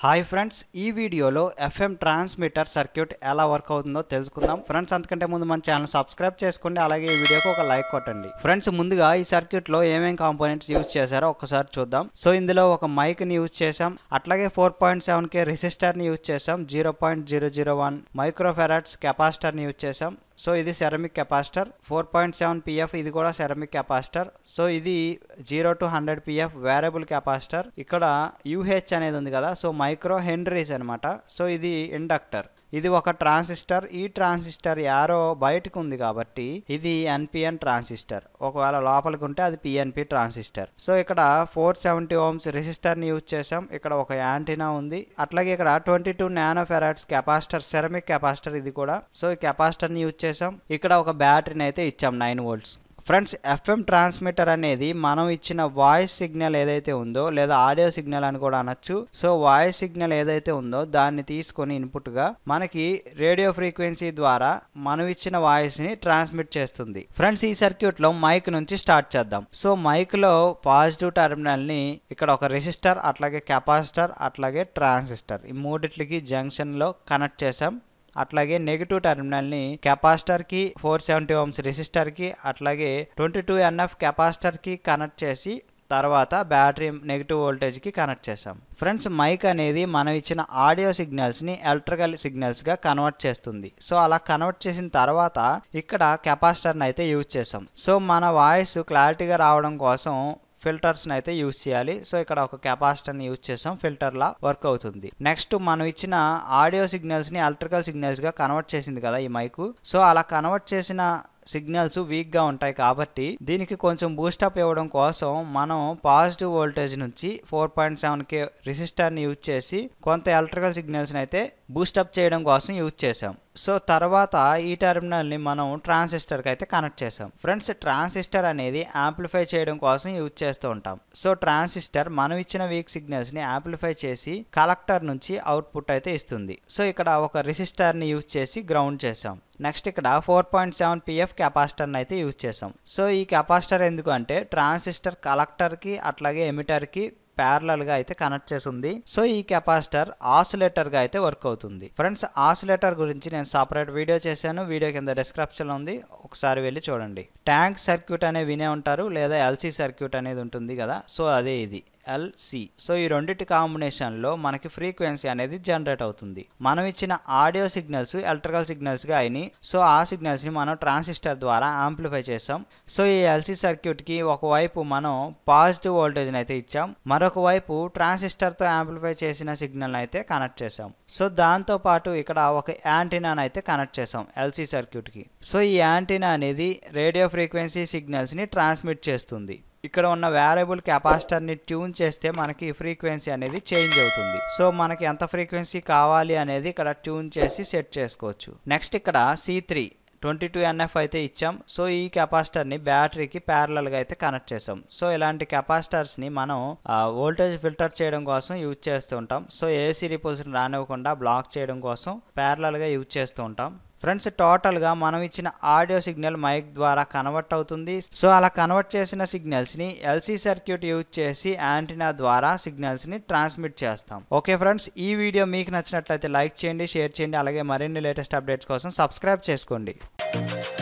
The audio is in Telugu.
హాయ్ ఫ్రెండ్స్ ఈ వీడియోలో ఎఫ్ఎం ట్రాన్స్మిటర్ సర్క్యూట్ ఎలా వర్క్ అవుతుందో తెలుసుకుందాం ఫ్రెండ్స్ అంతకంటే ముందు మన ఛానల్ సబ్స్క్రైబ్ చేసుకోండి అలాగే ఈ వీడియోకి ఒక లైక్ కొట్టండి ఫ్రెండ్స్ ముందుగా ఈ సర్క్యూట్ లో ఏమేం కాంపోనెంట్స్ యూజ్ చేశారో ఒకసారి చూద్దాం సో ఇందులో ఒక మైక్ ని యూజ్ చేసాం అట్లాగే four point seven K resistor ని యూజ్ చేసాం zero point zero zero one microfarads capacitor ని యూజ్ చేసాం సో ఇది ceramic capacitor four point seven PF ఇది కూడా సెరమిక్ కెపాసిటర్ సో ఇది zero to hundred PF variable capacitor ఇక్కడ యూహెచ్ అనేది ఉంది కదా సో మైక్రో హెన్రీస్ అనమాట సో ఇది ఇండక్టర్ ఇది ఒక ట్రాన్సిస్టర్ ఈ ట్రాన్సిస్టర్ యారో బయటకు ఉంది కాబట్టి ఇది ఎన్పిఎన్ ట్రాన్సిస్టర్ ఒకవేళ లోపలికి ఉంటే అది పిఎన్పి ట్రాన్సిస్టర్ సో ఇక్కడ ఫోర్ సెవెంటీ ఓమ్స్ రెసిస్టర్ ని యూజ్ చేసాం ఇక్కడ ఒక యాంటీనా ఉంది అట్లాగే ఇక్కడ twenty two nano farads capacitor ceramic capacitor ఇది కూడా సో ఈ కెపాసిటర్ ని యూజ్ చేసాం ఇక్కడ ఒక బ్యాటరీని అయితే ఇచ్చాం nine volts friends FM transmitter అనేది మనం ఇచ్చిన వాయిస్ సిగ్నల్ ఏదైతే ఉందో లేదా ఆడియో సిగ్నల్ అని కూడా అనొచ్చు సో వాయిస్ సిగ్నల్ ఏదైతే ఉందో దాన్ని తీసుకొని ఇన్పుట్ గా మనకి రేడియో ఫ్రీక్వెన్సీ ద్వారా మనం ఇచ్చిన వాయిస్ ని ట్రాన్స్మిట్ చేస్తుంది ఫ్రెండ్స్ ఈ సర్క్యూట్ లో మైక్ నుంచి స్టార్ట్ చేద్దాం సో మైక్ లో పాజిటివ్ టెర్మినల్ ని ఇక్కడ ఒక రెసిస్టర్ అట్లాగే కెపాసిటర్ అట్లాగే ట్రాన్సిస్టర్ ఈ మూడిట్లకి జంక్షన్ లో కనెక్ట్ చేసాం అట్లాగే నెగిటివ్ టెర్మినల్ని కెపాసిటర్కి ఫోర్ సెవెంటీ ఓమ్స్ రెసిస్టర్కి అట్లాగే ట్వంటీ టూ ఎన్ఎఫ్ కెపాసిటర్కి కనెక్ట్ చేసి తర్వాత బ్యాటరీ నెగిటివ్ వోల్టేజ్కి కనెక్ట్ చేసాం ఫ్రెండ్స్ మైక్ అనేది మనం ఇచ్చిన ఆడియో సిగ్నల్స్ని ఎలక్ట్రికల్ సిగ్నల్స్గా కన్వర్ట్ చేస్తుంది సో అలా కన్వర్ట్ చేసిన తర్వాత ఇక్కడ కెపాసిటర్ని అయితే యూజ్ చేసాం సో మన వాయిస్ క్లారిటీగా రావడం కోసం ఫిల్టర్స్ని అయితే యూజ్ చేయాలి సో ఇక్కడ ఒక కెపాసిటర్ని యూజ్ చేసాం ఫిల్టర్లా వర్క్ అవుతుంది నెక్స్ట్ మనం ఇచ్చిన ఆడియో సిగ్నల్స్ని ఎలక్ట్రికల్ సిగ్నల్స్గా కన్వర్ట్ చేసింది కదా ఈ మైకు సో అలా కన్వర్ట్ చేసిన సిగ్నల్స్ వీక్గా ఉంటాయి కాబట్టి దీనికి కొంచెం బూస్టప్ ఇవ్వడం కోసం మనం పాజిటివ్ వోల్టేజ్ నుంచి ఫోర్ పాయింట్ సెవెన్ కే రెసిస్టర్ని యూజ్ చేసి కొంత ఎలక్ట్రికల్ సిగ్నల్స్ని అయితే బూస్టప్ చేయడం కోసం యూజ్ చేసాం సో తర్వాత ఈ టెర్మినల్ని మనం ట్రాన్సిస్టర్కి అయితే కనెక్ట్ చేసాం ఫ్రెండ్స్ ట్రాన్సిస్టర్ అనేది యాంప్లిఫై చేయడం కోసం యూజ్ చేస్తూ ఉంటాం సో ట్రాన్సిస్టర్ మనం ఇచ్చిన వీక్ సిగ్నల్స్ని యాంప్లిఫై చేసి కలెక్టర్ నుంచి అవుట్పుట్ అయితే ఇస్తుంది సో ఇక్కడ ఒక రెసిస్టర్ని యూజ్ చేసి గ్రౌండ్ చేసాం నెక్స్ట్ ఇక్కడ ఫోర్ పాయింట్ సెవెన్ పిఎఫ్ కెపాసిటర్ని అయితే యూజ్ చేసాం సో ఈ కెపాసిటర్ ఎందుకు అంటే ట్రాన్సిస్టర్ కలెక్టర్కి అట్లాగే ఎమిటర్కి గా అయితే కనెక్ట్ చేసి ఉంది సో ఈ కెపాసిటర్ ఆసిలేటర్ గా అయితే వర్క్ అవుతుంది ఫ్రెండ్స్ ఆసిలేటర్ గురించి నేను సపరేట్ వీడియో చేశాను వీడియో కింద డిస్క్రిప్షన్ లో ఉంది ఒకసారి వెళ్ళి చూడండి ట్యాంక్ సర్క్యూట్ అనే వినే ఉంటారు లేదా ఎల్సీ సర్క్యూట్ అనేది ఉంటుంది కదా సో అదే ఇది ఎల్సి సో ఈ రెండింటి కాంబినేషన్లో మనకి ఫ్రీక్వెన్సీ అనేది జనరేట్ అవుతుంది మనం ఇచ్చిన ఆడియో సిగ్నల్స్ ఎలక్ట్రికల్ సిగ్నల్స్గా అయినాయి సో ఆ సిగ్నల్స్ని మనం ట్రాన్సిస్టర్ ద్వారా యాంప్లిఫై చేసాం సో ఈ ఎల్సి సర్క్యూట్కి ఒకవైపు మనం పాజిటివ్ వోల్టేజ్ని అయితే ఇచ్చాం మరొక వైపు ట్రాన్సిస్టర్తో యాంప్లిఫై చేసిన సిగ్నల్ అయితే కనెక్ట్ చేసాం సో దాంతో పాటు ఇక్కడ ఒక యాంటీనాను అయితే కనెక్ట్ చేసాం ఎల్సీ సర్క్యూట్కి సో ఈ యాంటీనా అనేది రేడియో ఫ్రీక్వెన్సీ సిగ్నల్స్ని ట్రాన్స్మిట్ చేస్తుంది ఇక్కడ ఉన్న వేరియబుల్ కెపాసిటర్ని ట్యూన్ చేస్తే మనకి ఫ్రీక్వెన్సీ అనేది చేంజ్ అవుతుంది సో మనకి ఎంత ఫ్రీక్వెన్సీ కావాలి అనేది ఇక్కడ ట్యూన్ చేసి సెట్ చేసుకోవచ్చు నెక్స్ట్ ఇక్కడ C three twenty two NF అయితే ఇచ్చాం సో ఈ కెపాసిటర్ని బ్యాటరీకి ప్యారలల్గా అయితే కనెక్ట్ చేసాం సో ఇలాంటి కెపాసిటర్స్ని మనం వోల్టేజ్ ఫిల్టర్ చేయడం కోసం యూజ్ చేస్తూ ఉంటాం సో ఏసీ రిపోల్స్ని రానివ్వకుండా బ్లాక్ చేయడం కోసం ప్యారలల్గా యూజ్ చేస్తూ ఉంటాం ఫ్రెండ్స్ టోటల్గా మనం ఇచ్చిన ఆడియో సిగ్నల్ మైక్ ద్వారా కన్వర్ట్ అవుతుంది సో అలా కన్వర్ట్ చేసిన సిగ్నల్స్ని ఎల్సీ సర్క్యూట్ యూజ్ చేసి యాంటీనా ద్వారా సిగ్నల్స్ని ట్రాన్స్మిట్ చేస్తాం ఓకే ఫ్రెండ్స్ ఈ వీడియో మీకు నచ్చినట్లయితే లైక్ చేయండి షేర్ చేయండి అలాగే మరిన్ని లేటెస్ట్ అప్డేట్స్ కోసం సబ్స్క్రైబ్ చేసుకోండి